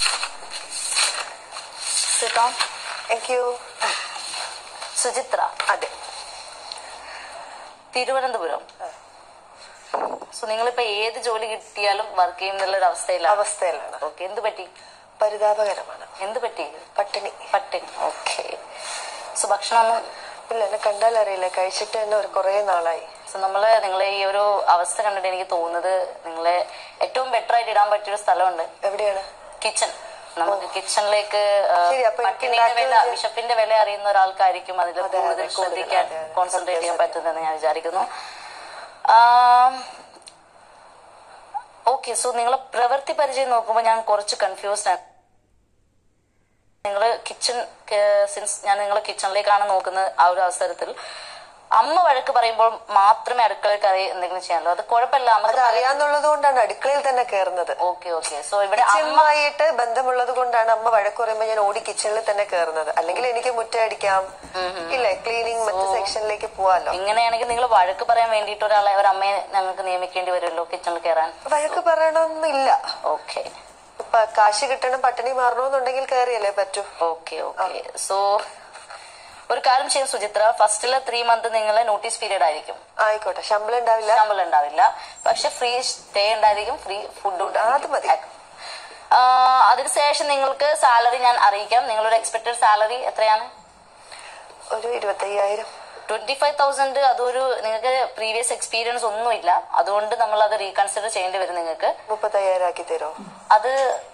സിട്ടോ thank you Suchitra അതെ Thiruvananthapuram so നിങ്ങളിപ്പോ ഏത് ജോലി കിട്ടിയാലും വർക്ക് ചെയ്യുന്നുള്ള ഒരു അവസ്ഥയിലാണ് അവസ്ഥയിലാണ് ഓക്കെ എന്ത് പറ്റി പരിതാപകരമാണ് എന്ത് പറ്റി പട്ടിണി പട്ടിണി ഓക്കെ സോ ഭക്ഷണമൊന്നും ഇല്ല എന്നെ കണ്ടാൽ അറിയില്ല കഴിച്ചിട്ട് തന്നെ ഒരു കുറെ നാളായി സോ നമ്മള് നിങ്ങളെ ഈ ഒരു അവസ്ഥ കണ്ടിട്ട് എനിക്ക് തോന്നുന്നത് നിങ്ങളെ ഏറ്റവും ബെറ്റർ ആയിട്ട് ഇടാൻ പറ്റിയൊരു സ്ഥലമുണ്ട് എവിടെയാണ് കിച്ചൺ നമുക്ക് കിച്ചണിലേക്ക് ശരി, അപ്പൊ എനിക്ക് പട്ടിണിയുടെ വില ഉണ്ടാക്കുന്ന വിശപ്പിന്റെ വില അറിയുന്ന ഒരാൾക്കായിരിക്കും അതിൽ അതെ, അതെ, കൂടുതൽ കൂടുതൽ, ശ്രദ്ധിക്കാൻ അതെ, അതെ. കോൺസെൻട്രേറ്റ് ചെയ്യാൻ സത്യം, പറ്റുന്നതെന്ന് ഞാൻ വിചാരിക്കുന്നു ഓക്കെ സോ നിങ്ങളെ പ്രവൃത്തി പരിചയം നോക്കുമ്പോൾ ഞാൻ കുറച്ച് കൺഫ്യൂസ്ഡ് ആണ് നിങ്ങൾ കിച്ചൺ സിൻസ് ഞാൻ നിങ്ങളെ കിച്ചണിലേക്കാണ് നോക്കുന്നത് ആ ഒരു അവസരത്തിൽ അമ്മ വഴക്ക് പറയുമ്പോൾ മാത്രമേ അടുക്കളയിൽ കറി എന്തെങ്കിലും ചെയ്യാനുള്ളൂ അത് കുഴപ്പമില്ല അത് നമുക്ക് അറിയാന്നുള്ളത് കൊണ്ടാണ് അടുക്കളയിൽ തന്നെ കയറുന്നത് ഓക്കെ ഓക്കെ സോ ഇവിടെ അമ്മ കിച്ചണുമായിട്ട് ബന്ധമുള്ളത് കൊണ്ടാണ് അമ്മ വഴക്ക് പറയുമ്പോൾ ഞാൻ ഓടി കിച്ചണിൽ തന്നെ കയറുന്നത് അല്ലെങ്കിൽ എനിക്ക് മുറ്റടിക്കാം ഇല്ലേ ക്ലീനിങ് മറ്റു സെക്ഷനിലേക്ക് പോവാലോ ഇങ്ങനെയാണെങ്കിൽ നിങ്ങൾ വഴക്ക് പറയാൻ വേണ്ടിയിട്ട് ഒരാളെ ഒരു അമ്മയെ ഞങ്ങൾക്ക് നിയമിക്കേണ്ടി വരുമല്ലോ കിച്ചണിൽ കയറാൻ വഴക്ക് പറയണമെന്നില്ല ഓക്കെ ഇപ്പൊ കാശ് കിട്ടണം പട്ടിണി മാറണമെന്നുണ്ടെങ്കിൽ കയറിയല്ലേ പറ്റൂ ഓക്കെ ഓക്കെ സോ ഒരു കാര്യം ചെയ്യും സുചിത്ര ഫസ്റ്റിലെ ത്രീ മന്ത് നിങ്ങളെ നോട്ടീസ് പീരീഡ് ആയിരിക്കും ആയിക്കോട്ടെ ശമ്പളം ഉണ്ടാവില്ല ശമ്പളം ഉണ്ടാവില്ല പക്ഷെ ഫ്രീ സ്റ്റേ ഉണ്ടായിരിക്കും ഫ്രീ ഫുഡ് അത് മതി. അതിനുശേഷം നിങ്ങൾക്ക് സാലറി ഞാൻ അറിയിക്കാം നിങ്ങളുടെ എക്സ്പെക്ടഡ് സാലറി എത്രയാണ് ഒരു ഇരുപത്തയ്യായിരം ട്വന്റി ഫൈവ് തൗസൻഡ് അതൊരു നിങ്ങൾക്ക് പ്രീവിയസ് എക്സ്പീരിയൻസ് ഒന്നുമില്ല അതുകൊണ്ട് നമ്മൾ അത് റീകൺസിഡർ ചെയ്യേണ്ടി വരും നിങ്ങൾക്ക് മുപ്പത്തയ്യായിരം ആക്കി തരുമോ അത്